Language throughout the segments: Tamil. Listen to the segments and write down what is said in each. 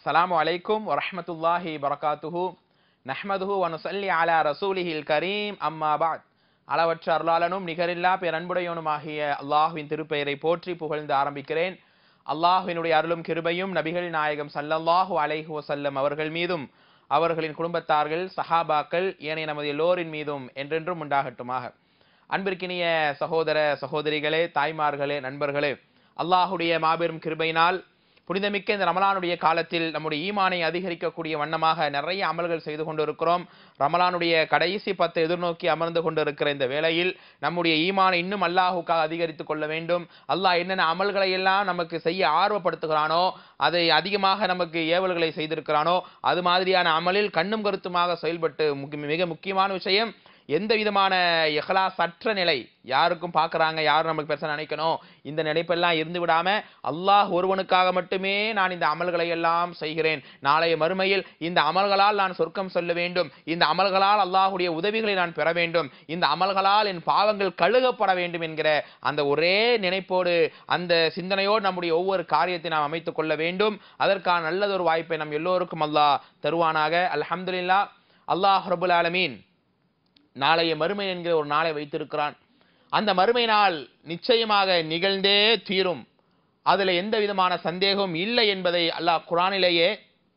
அஸ்ஸலாமு அலைக்கும் வரஹ்மத்துல்லாஹி வரகாத்துஹு நஹ்மதுஹு வனுசல்லி அலா ரசூலிஹில் கரீம் அம்மா பாத் அளவற்ற அருளாளனும் நிகரில்லா பேரன்புடையவனுமாகிய அல்லாஹுவின் திருப்பெயரை போற்றி புகழ்ந்து ஆரம்பிக்கிறேன் அல்லாஹுவினுடைய அருளும் கிருபையும் நபிகள் நாயகம் ஸல்லல்லாஹு அலைஹி வஸல்லம் அவர்கள் மீதும் அவர்களின் குடும்பத்தார்கள் சஹாபாக்கள் ஏனைய நமது எல்லோரின் மீதும் என்றென்றும் உண்டாகட்டுமாக அன்பிற்கினிய சகோதர சகோதரிகளே தாய்மார்களே நண்பர்களே அல்லாஹுடைய மாபெரும் கிருபையினால் புனிதமிக்க இந்த ரமலானுடைய காலத்தில் நம்முடைய ஈமானை அதிகரிக்கக்கூடிய வண்ணமாக நிறைய அமல்கள் செய்து கொண்டிருக்கிறோம் ரமலானுடைய கடைசி பத்து எதிர்நோக்கி அமர்ந்து கொண்டிருக்கிற இந்த வேளையில் நம்முடைய ஈமானை இன்னும் அல்லாஹுக்காக அதிகரித்துக் கொள்ள வேண்டும் அல்லாஹ் என்னென்ன அமல்களை எல்லாம் நமக்கு செய்ய ஆர்வப்படுத்துகிறானோ அதை அதிகமாக நமக்கு ஏவல்களை செய்திருக்கிறானோ அது மாதிரியான அமலில் கண்ணும் கருத்துமாக செயல்பட்டு முக்கிய- மிக முக்கியமான விஷயம் எந்த விதமான இஹ்லாஸ் அற்ற நிலை யாருக்கும் பார்க்கறாங்க யாரும் நமக்கு பெருசா நினைக்கணும் இந்த நினைப்பெல்லாம் இருந்து விடாம அல்லாஹ் ஒருவனுக்காக மட்டுமே நான் இந்த அமல்களை எல்லாம் செய்கிறேன் நாளைய மறுமையில் இந்த அமல்களால் நான் சொர்க்கம் சொல்ல வேண்டும் இந்த அமல்களால் அல்லாஹுடைய உதவிகளை நான் பெற வேண்டும் இந்த அமல்களால் என் பாவங்கள் கழுகப்பட வேண்டும் என்கிற அந்த ஒரே நினைப்போடு அந்த சிந்தனையோடு நம்முடைய ஒவ்வொரு காரியத்தை நாம் அமைத்துக் கொள்ள வேண்டும் அதற்கான நல்லதொரு வாய்ப்பை நம் எல்லோருக்கும் அல்லாஹ் தருவானாக அல்ஹம்துலில்லா அல்லாஹ் ரபுல் ஆலமீன் நாளைய மறுமை என்கிற ஒரு நாளை வைத்திருக்கிறான் அந்த மறுமை நாள் நிச்சயமாக நிகழ்ந்தே தீரும் அதுல எந்த விதமான சந்தேகமும் இல்லை என்பதை அல்லாஹ் குரானிலேயே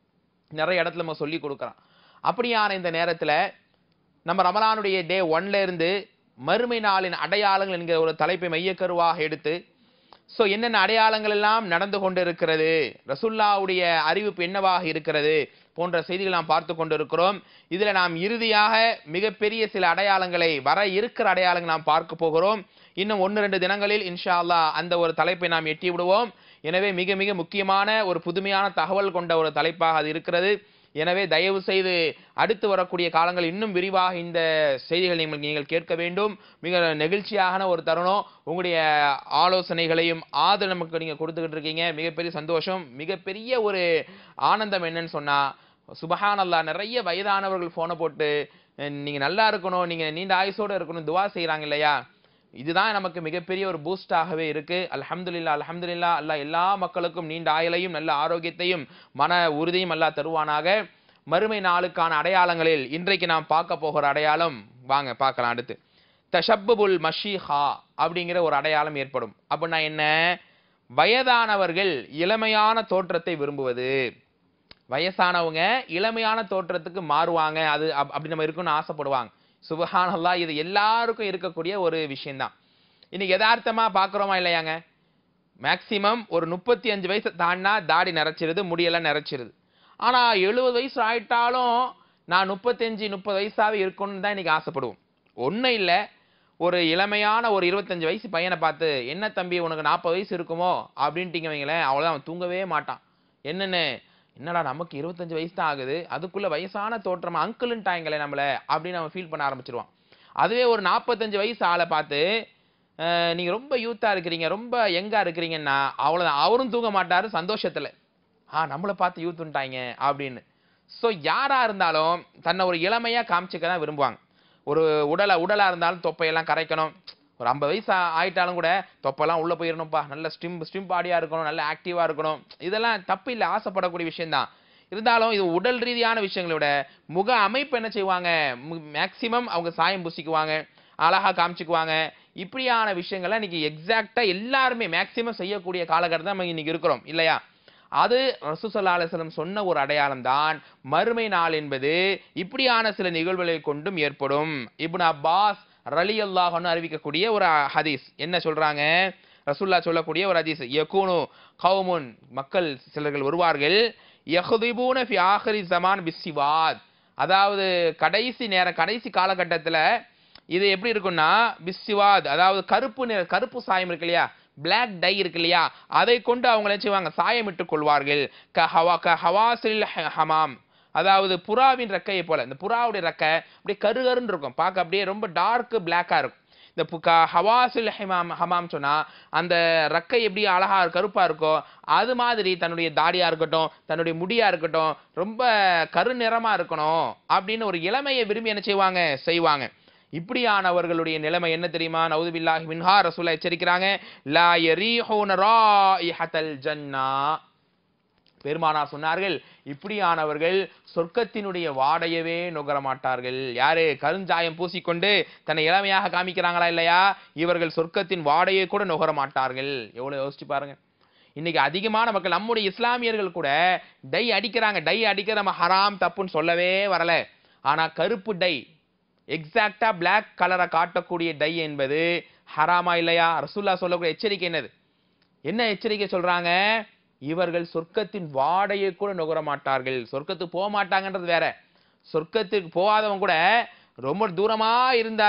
நிறைய இடத்துல நம்ம சொல்லி கொடுக்குறான் அப்படியான இந்த நேரத்துல நம்ம ரமலானுடைய டே ஒன்ல இருந்து மறுமை நாளின் அடையாளங்கள் என்கிற ஒரு தலைப்பை மையக்கருவாக எடுத்து சோ என்னென்ன அடையாளங்கள் எல்லாம் நடந்து கொண்டிருக்கிறது ரசுல்லாவுடைய அறிவிப்பு என்னவாக இருக்கிறது போன்ற செய்திகள் நாம் பார்த்து கொண்டிருக்கிறோம் இதுல நாம் இறுதியாக மிகப்பெரிய சில அடையாளங்களை வர இருக்கிற அடையாளங்கள் நாம் பார்க்க போகிறோம் இன்னும் ஒன்று ரெண்டு தினங்களில் இன்ஷா அல்லாஹ் அந்த ஒரு தலைப்பை நாம் எட்டி விடுவோம் எனவே மிக மிக முக்கியமான ஒரு புதுமையான தகவல் கொண்ட ஒரு தலைப்பாக அது இருக்கிறது எனவே தயவு செய்து அடுத்து வரக்கூடிய காலங்கள் இன்னும் விரிவாக இந்த செய்திகளை நீங்கள் நீங்கள் கேட்க வேண்டும் மிக நெகிழ்ச்சியான ஒரு தருணம் உங்களுடைய ஆலோசனைகளையும் ஆதரவு நமக்கு நீங்க கொடுத்துக்கிட்டு இருக்கீங்க மிகப்பெரிய சந்தோஷம் மிகப்பெரிய ஒரு ஆனந்தம் என்னன்னு சொன்னா சுபஹான் அல்லாஹ் நிறைய வயதானவர்கள் போனை போட்டு அஹ், நீங்க நல்லா இருக்கணும் நீங்க நீண்ட ஆயுசோட இருக்கணும் துவா செய்றாங்க இல்லையா இதுதான் நமக்கு மிகப்பெரிய ஒரு பூஸ்டாகவே இருக்கு அல்ஹம்துலில்லா அல்ஹம்துலில்லா அல்லாஹ் எல்லா மக்களுக்கும் நீண்ட ஆயுளையும் நல்ல ஆரோக்கியத்தையும் மன உறுதியும் அல்லாஹ் தருவானாக மறுமை நாளுக்கான அடையாளங்களில் இன்றைக்கு நாம் பார்க்க போகிற அடையாளம் வாங்க பார்க்கலாம் அடுத்து தஷப்புபுல் மஷீஹா அப்படிங்கிற ஒரு அடையாளம் ஏற்படும் அப்படின்னா என்ன வயதானவர்கள் இளமையான தோற்றத்தை விரும்புவது வயசானவங்க இளமையான தோற்றத்துக்கு மாறுவாங்க அது அப்- அப்படி நம்ம இருக்கணும்னு ஆசைப்படுவாங்க சுபஹானல்லாஹ் இது எல்லாருக்கும் இருக்கக்கூடிய ஒரு விஷயம்தான் இன்னைக்கு யதார்த்தமா பார்க்குறோமா இல்லையாங்க மேக்சிமம் ஒரு முப்பத்தி அஞ்சு வயசு தாண்டினா தாடி நிறைச்சிருது முடியெல்லாம் நிறைச்சிருது ஆனா எழுபது வயசு ஆயிட்டாலும் நான் முப்பத்தஞ்சு முப்பது வயசாவே இருக்கணும்னு தான் இன்னைக்கு ஆசைப்படுவோம் ஒன்றும் இல்லை ஒரு இளமையான ஒரு இருபத்தஞ்சு வயசு பையனை பார்த்து என்ன தம்பி உனக்கு நாற்பது வயசு இருக்குமோ அப்படின்ட்டிங்க வைங்களேன் அவ்வளோதான் அவன் தூங்கவே மாட்டான் என்னன்னு என்னடா நமக்கு இருபத்தஞ்சு வயசு தான் ஆகுது அதுக்குள்ள வயசான தோற்றம் அங்கிள்ன்ட்டாங்களே நம்மள அப்படின்னு அவன் ஃபீல் பண்ண ஆரம்பிச்சிருவான் அதுவே ஒரு நாற்பத்தஞ்சு வயசு ஆளை பார்த்து அஹ், நீங்க ரொம்ப யூத்தா இருக்கிறீங்க ரொம்ப யங்கா இருக்கிறீங்கன்னா அவ்வளவுதான் அவரும் தூங்க மாட்டாரு சந்தோஷத்துல ஆ நம்மளை பார்த்து யூத்துன்ட்டாங்க அப்படின்னு ஸோ யாரா இருந்தாலும் தன்னை ஒரு இளமையா காமிச்சிக்க தான் விரும்புவாங்க ஒரு உடலை உடலா இருந்தாலும் தொப்பையெல்லாம் கரைக்கணும் ஒரு ஐம்பது வயசு ஆ- ஆயிட்டாலும் கூட தொப்பெல்லாம் உள்ள போயிடணும்ப்பா நல்ல ஸ்டிம் ஸ்டிம் பாடியா இருக்கணும் நல்ல ஆக்டிவா இருக்கணும் இதெல்லாம் தப்பு இல்லை ஆசைப்படக்கூடிய விஷயம்தான் இருந்தாலும் இது உடல் ரீதியான விஷயங்களை விட முக அமைப்பு என்ன செய்வாங்க மேக்சிமம் அவங்க சாயம் பூசிக்குவாங்க அழகா காமிச்சுக்குவாங்க இப்படியான விஷயங்கள்லாம் இன்னைக்கு எக்ஸாக்டா எல்லாருமே மேக்சிமம் செய்யக்கூடிய காலகட்டம் நம்ம இன்னைக்கு இருக்கிறோம் இல்லையா அது ரசூசல்லா அலிஸ்லம் சொன்ன ஒரு அடையாளம் தான் மறுமை நாள் என்பது இப்படியான சில நிகழ்வுகளை கொண்டும் ஏற்படும் இப்னு அப்பாஸ் ரலி அல்லாஹ்னு அறிவிக்கக்கூடிய ஒரு ஹதீஸ் என்ன சொல்றாங்க ரசூல்லா சொல்லக்கூடிய ஒரு ஹதீஸ் யகூனு கௌமுன் மக்கள் சிலர்கள் வருவார்கள் யஹ்திபூன ஃபி ஆஹிரி ஜமான் பிஸ்ஸிவாத் அதாவது கடைசி நேரம் கடைசி காலகட்டத்துல இது எப்படி இருக்கும்னா பிஸ்ஸிவாத் அதாவது கருப்பு நிற கருப்பு சாயம் இருக்கு இல்லையா பிளாக் டை இருக்கு இல்லையா அதை கொண்டு அவங்க என்ன செய்வாங்க சாயமிட்டுக் கொள்வார்கள் க ஹவா க ஹவாசில் ஹ- ஹமாம் அதாவது புறாவின் ரெக்கையை போல இந்த புறாவுடைய ரெக்கை அப்படியே கருகருன்னு இருக்கும் பார்க்க அப்படியே ரொம்ப டார்க் பிளாக்கா இருக்கும் இந்த பு- க- ஹவாசில் ஹமாம் ஹமாம் சொன்னா அந்த ரெக்கை எப்படி அழகா கருப்பா இருக்கோ அது மாதிரி தன்னுடைய தாடியா இருக்கட்டும் தன்னுடைய முடியா இருக்கட்டும் ரொம்ப கருநிறமா இருக்கணும் அப்படின்னு ஒரு இளமையை விரும்பி என்ன செய்வாங்க செய்வாங்க இப்படியானவர்களுடைய நிலைமை என்ன தெரியுமா நவுதுபில்லாஹி மின்ஹா ரசூலா எச்சரிக்கிறாங்க லா யரீஹூன ராயிஹத்தல் ஜன்னா பெருமானார் சொன்னார்கள் இப்படியானவர்கள் சொர்க்கத்தினுடைய வாடையவே நுகர மாட்டார்கள் யாரு கருஞ்சாயம் பூசிக்கொண்டு தன்னை இளமையாக காமிக்கிறாங்களா இல்லையா இவர்கள் சொர்க்கத்தின் வாடையை கூட நுகர மாட்டார்கள் எவ்வளவு யோசிச்சு பாருங்க இன்னைக்கு அதிகமான மக்கள் நம்முடைய இஸ்லாமியர்கள் கூட டை அடிக்கிறாங்க டை அடிக்கிற நம்ம ஹராம் தப்புன்னு சொல்லவே வரல ஆனா கருப்பு டை எக்ஸாக்டா பிளாக் கலரை காட்டக்கூடிய டை என்பது ஹராமா இல்லையா ரசூல்லா சொல்லக்கூடிய எச்சரிக்கை என்னது என்ன எச்சரிக்கை சொல்றாங்க இவர்கள் சொர்க்கத்தின் வாடையை கூட நுகர மாட்டார்கள் சொர்க்கத்துக்கு போக மாட்டாங்கன்றது வேற சொர்க்கத்துக்கு போகாதவங்க கூட ரொம்ப தூரமா இருந்த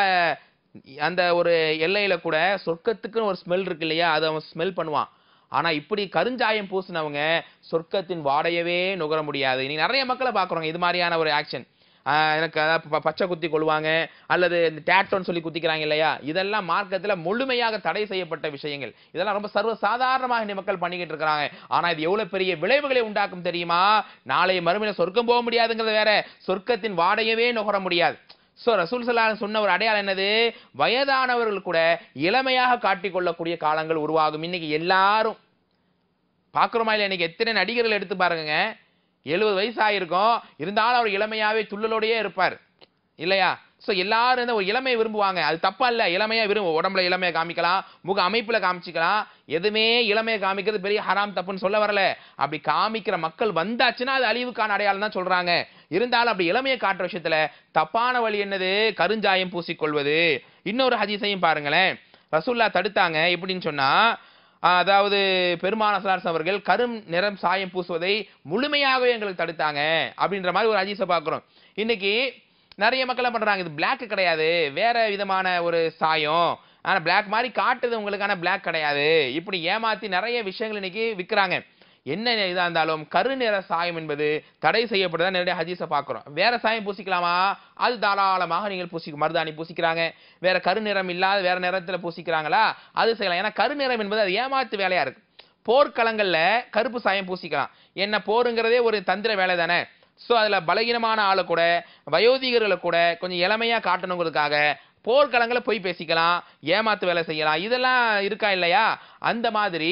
அந்த ஒரு எல்லையில கூட சொர்க்கத்துக்குன்னு ஒரு ஸ்மெல் இருக்கு இல்லையா அதை அவன் ஸ்மெல் பண்ணுவான் ஆனா இப்படி கருஞ்சாயம் பூசினவங்க சொர்க்கத்தின் வாடையவே நுகர முடியாது நீ நிறைய மக்களை பாக்குறோங்க இது மாதிரியான ஒரு ஆக்ஷன் எனக்கு அதாவது ப- பச்சை குத்தி கொள்வாங்க அல்லது இந்த டேட்டோன்னு சொல்லி குத்திக்கிறாங்க இல்லையா இதெல்லாம் மார்க்கத்துல முழுமையாக தடை செய்யப்பட்ட விஷயங்கள் இதெல்லாம் ரொம்ப சர்வ சாதாரணமாக இந்த மக்கள் பண்ணிக்கிட்டு இருக்கிறாங்க ஆனா இது எவ்வளவு பெரிய விளைவுகளை உண்டாக்கும் தெரியுமா நாளைய மறுமையில சொர்க்கம் போக முடியாதுங்கிறது வேற சொர்க்கத்தின் வாடையவே நுகர முடியாது சோ ரசூல் ஸல்லல்லாஹு சொன்ன ஒரு அடையாளம் என்னது வயதானவர்கள் கூட இளமையாக காட்டிக்கொள்ளக்கூடிய காலங்கள் உருவாகும் இன்னைக்கு எல்லாரும் பார்க்குறோமா இல்லை இன்னைக்கு எத்தனை நடிகர்கள் எடுத்து பாருங்க எழுபது வயசு ஆயிருக்கும் இருந்தாலும் அவர் இளமையாவே துள்ளலோடயே இருப்பார் இல்லையா சோ எல்லாரும் இந்த ஒரு இளமையை விரும்புவாங்க அது தப்பா இல்ல இளமையா விரும்பும் உடம்புல இளமையை காமிக்கலாம் முக அமைப்புல காமிச்சிக்கலாம் எதுவுமே இளமையை காமிக்கிறது பெரிய ஹராம் தப்புன்னு சொல்ல வரல அப்படி காமிக்கிற மக்கள் வந்தாச்சுன்னா அது அழிவுக்கான அடையாளம் தான் சொல்றாங்க இருந்தாலும் அப்படி இளமையை காட்டுற விஷயத்துல தப்பான வழி என்னது கருஞ்சாயம் பூசிக்கொள்வது இன்னொரு ஹதீஸையும் பாருங்களேன் ரசூல்லா தடுத்தாங்க எப்படின்னு சொன்னா ஆஹ் அதாவது பெருமான சலாஸ் அவர்கள் கரும் நிறம் சாயம் பூசுவதை முழுமையாகவே எங்களுக்கு தடுத்தாங்க அப்படின்ற மாதிரி ஒரு ஹதீஸை பார்க்குறோம் இன்னைக்கு நிறைய மக்கள் என்ன பண்றாங்க இது Black கிடையாது வேற விதமான ஒரு சாயம் ஆனா Black மாதிரி காட்டுது உங்களுக்கு ஆனா Black கிடையாது இப்படி ஏமாத்தி நிறைய விஷயங்கள் இன்னைக்கு விற்கிறாங்க என்ன இதா இருந்தாலும் கருநிற சாயம் என்பது தடை செய்யப்பட்டதா நிறைய ஹதீஸை பார்க்குறோம் வேற சாயம் பூசிக்கலாமா அது தாராளமாக நீங்கள் பூசி மருதாணி பூசிக்கிறாங்க வேற கருநிறம் இல்லாத வேற நிறத்துல பூசிக்கிறாங்களா அது செய்யலாம் ஏன்னா கருநிறம் என்பது அது ஏமாத்து வேலையா இருக்கு போர்க்களங்கள்ல கருப்பு சாயம் பூசிக்கலாம் என்ன போருங்கிறதே ஒரு தந்திர வேலை தானே ஸோ அதுல பலகீனமான ஆளு கூட வயோதிகர்களை கூட கொஞ்சம் இளமையா காட்டணுங்கிறதுக்காக போர்க்களங்களை போய் பேசிக்கலாம் ஏமாத்து வேலை செய்யலாம் இதெல்லாம் இருக்கா இல்லையா அந்த மாதிரி